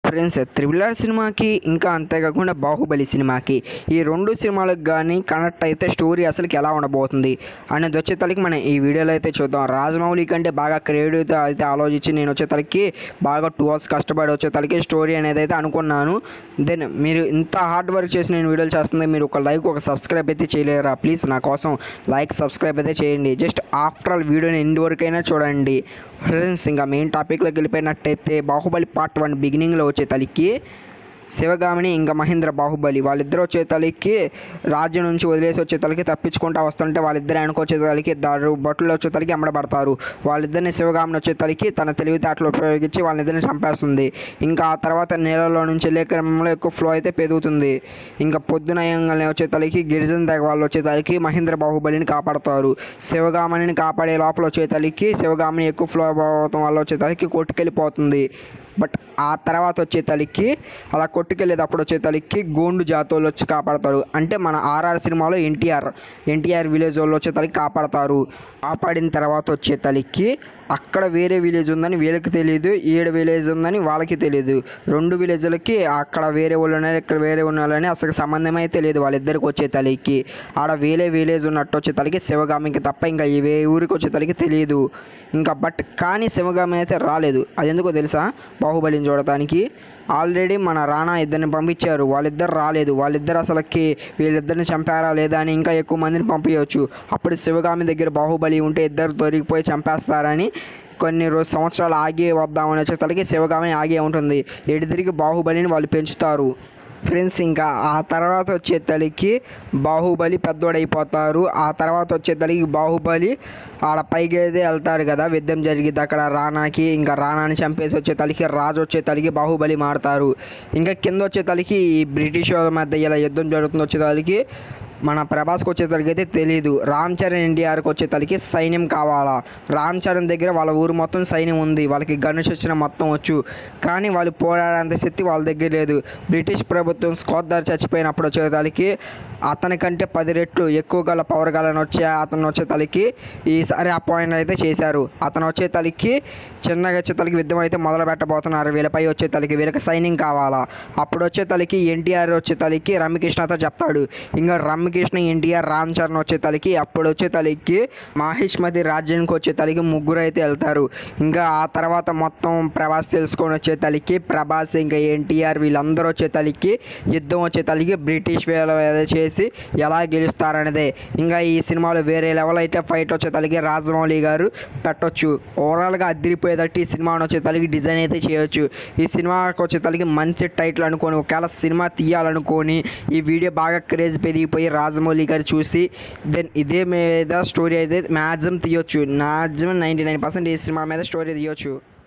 friends triple R సినిమాకి ఇంకా అంతేకాకుండా బాహుబలి సినిమాకి ఈ రెండు సినిమాలకు కానీ కనెక్ట్ అయితే స్టోరీ అసలుకి ఎలా ఉండబోతుంది అనేది వచ్చేతలకి మనం ఈ వీడియోలో అయితే చూద్దాం రాజమౌళి కంటే బాగా క్రియేటివ్తో అయితే ఆలోచించి నేను వచ్చేతలకి బాగా టూ అవర్స్ కష్టపడి వచ్చేతలకి స్టోరీ అనేది అయితే అనుకున్నాను దెన్ మీరు ఇంత హార్డ్ వర్క్ చేసి నేను వీడియోలు చేస్తుంది మీరు ఒక లైక్ ఒక సబ్స్క్రైబ్ అయితే చేయలేరా ప్లీజ్ నా కోసం లైక్ సబ్స్క్రైబ్ అయితే చేయండి జస్ట్ ఆఫ్టర్ ఆల్ వీడియోని ఎండ్ వరకైనా చూడండి ఫ్రెండ్స్ ఇంకా మెయిన్ టాపిక్లోకి వెళ్ళిపోయినట్టయితే బాహుబలి పార్ట్ వన్ బిగినింగ్లో వచ్చే తలికి శివగామిని ఇంకా మహేంద్ర బాహుబలి వాళ్ళిద్దరు వచ్చే తలికి రాజ్యం నుంచి వదిలేసి వచ్చే తలకి తప్పించుకుంటా వస్తుంటే వాళ్ళిద్దరు వెనక వచ్చే తలకి దారు బొట్టులో వచ్చే తలకి అమ్మడబడతారు వాళ్ళిద్దరిని శివగామిని వచ్చే తలకి తన తెలివితేటలు ఉపయోగించి వాళ్ళిద్దరిని చంపేస్తుంది ఇంకా ఆ తర్వాత నీళ్ళలో నుంచి వెళ్ళే క్రమంలో ఎక్కువ ఫ్లో అయితే పెరుగుతుంది ఇంకా పొద్దునయంగానే వచ్చే తలకి గిరిజన తెగ వాళ్ళు వచ్చే తలకి మహేంద్ర బాహుబలిని కాపాడతారు శివగామిని కాపాడే లోపల వచ్చే తలకి శివగామిని ఎక్కువ ఫ్లో అవడం వల్ల వచ్చే తలకి కొట్టుకెళ్ళిపోతుంది బట్ ఆ తర్వాత వచ్చే తలికి అలా కొట్టుకెళ్ళేటప్పుడు వచ్చే తలికి గోండు జాతోళ్ళు వచ్చి కాపాడతారు అంటే మన ఆర్ఆర్ సినిమాలో ఎన్టీఆర్ ఎన్టీఆర్ విలేజ్ వాళ్ళు వచ్చే తలికి కాపాడతారు కాపాడిన తర్వాత వచ్చే తలికి అక్కడ వేరే విలేజ్ ఉందని వీళ్ళకి తెలియదు ఈడ విలేజ్ ఉందని వాళ్ళకి తెలియదు రెండు విలేజ్లకి అక్కడ వేరే వాళ్ళు ఉన్నారు ఇక్కడ వేరే ఉన్నారని అసలు సంబంధమే తెలియదు వాళ్ళిద్దరికి వచ్చే తలికి ఆడ వేరే విలేజ్ ఉన్నట్టు వచ్చే తలికి శివగామికి తప్ప ఇంకా ఈ వే ఊరికి వచ్చే తలికి తెలియదు ఇంకా బట్ కానీ శివగామి అయితే రాలేదు అది ఎందుకో తెలుసా బాహుబలిని చూడటానికి ఆల్రెడీ మన రాణా ఇద్దరిని పంపించారు వాళ్ళిద్దరు రాలేదు వాళ్ళిద్దరు అసలుకి వీళ్ళిద్దరిని చంపారా లేదా అని ఇంకా ఎక్కువ మందిని పంపించవచ్చు అప్పుడు శివగామి దగ్గర బాహుబలి ఉంటే ఇద్దరు దొరికిపోయి చంపేస్తారని కొన్ని రోజు సంవత్సరాలు ఆగి వద్దామని వచ్చేసరికి శివగామి ఆగే ఉంటుంది ఎటు తిరిగి బాహుబలిని వాళ్ళు పెంచుతారు ఫ్రెండ్స్ ఇంకా ఆ తర్వాత వచ్చే తలికి బాహుబలి పెద్దోడైపోతారు ఆ తర్వాత వచ్చే తలికి బాహుబలి ఆడ పైకి అయితే వెళ్తారు కదా యుద్ధం జరిగిద్ది అక్కడ రానాకి ఇంకా రానాని చంపేసి వచ్చే తలికి రాజు వచ్చే తలికి బాహుబలి మారుతారు ఇంకా కింద వచ్చే తలికి ఈ బ్రిటిష్ వాళ్ళ మధ్య ఇలా యుద్ధం జరుగుతుంది వచ్చే తలికి మన ప్రభాస్కి వచ్చేసరికి అయితే తెలియదు రామ్ చరణ్ ఎన్టీఆర్కి వచ్చేసరికి సైన్యం కావాలా రామ్ చరణ్ దగ్గర వాళ్ళ ఊరు మొత్తం సైన్యం ఉంది వాళ్ళకి గనుష్ వచ్చిన మొత్తం వచ్చు కానీ వాళ్ళు పోరాడేంత శక్తి వాళ్ళ దగ్గర లేదు బ్రిటిష్ ప్రభుత్వం స్కోద్దార్ చచ్చిపోయినప్పుడు వచ్చేసరికి అతనికంటే పది రెట్లు ఎక్కువ గల పవర్ గలని వచ్చే అతను వచ్చే తలకి ఈసారి అపాయింట్ అయితే చేశారు అతను వచ్చే తలకి చిన్నగా వచ్చే తలకి యుద్ధం అయితే మొదలు పెట్టబోతున్నారు వీళ్ళపై వచ్చే తలకి వీళ్ళకి సైనింగ్ కావాలా అప్పుడు వచ్చే తలకి ఎన్టీఆర్ వచ్చే తలకి రమ్యకృష్ణతో చెప్తాడు ఇంకా రమ్యకృష్ణ ఎన్టీఆర్ రామ్ చరణ్ వచ్చే తలకి అప్పుడు వచ్చే తలకి మహేష్మతి రాజ్యానికి వచ్చే తలకి ముగ్గురు అయితే వెళ్తారు ఇంకా ఆ తర్వాత మొత్తం ప్రభాస్ తెలుసుకొని వచ్చే తలకి ప్రభాస్ ఇంకా ఎన్టీఆర్ వీళ్ళందరూ వచ్చే తలకి యుద్ధం వచ్చే తలకి బ్రిటిష్ వేల మీద చేసి ఎలా గెలుస్తారనేదే ఇంకా ఈ సినిమాలో వేరే లెవెల్ అయితే ఫైట్ వచ్చే తలకి రాజమౌళి గారు పెట్టొచ్చు ఓవరాల్గా అదిరిపోయేటట్టు ఈ సినిమాని వచ్చే తలకి డిజైన్ అయితే చేయొచ్చు ఈ సినిమాకి వచ్చే తలకి మంచి టైటిల్ అనుకొని ఒకవేళ సినిమా తీయాలనుకొని ఈ వీడియో బాగా క్రేజ్ పెరిగిపోయి రాజమౌళి గారు చూసి దెన్ ఇదే మీద స్టోరీ అయితే మ్యాక్సిమం తీయొచ్చు మ్యాక్సిమం నైంటీ నైన్ పర్సెంట్ ఈ సినిమా మీద స్టోరీ తీయొచ్చు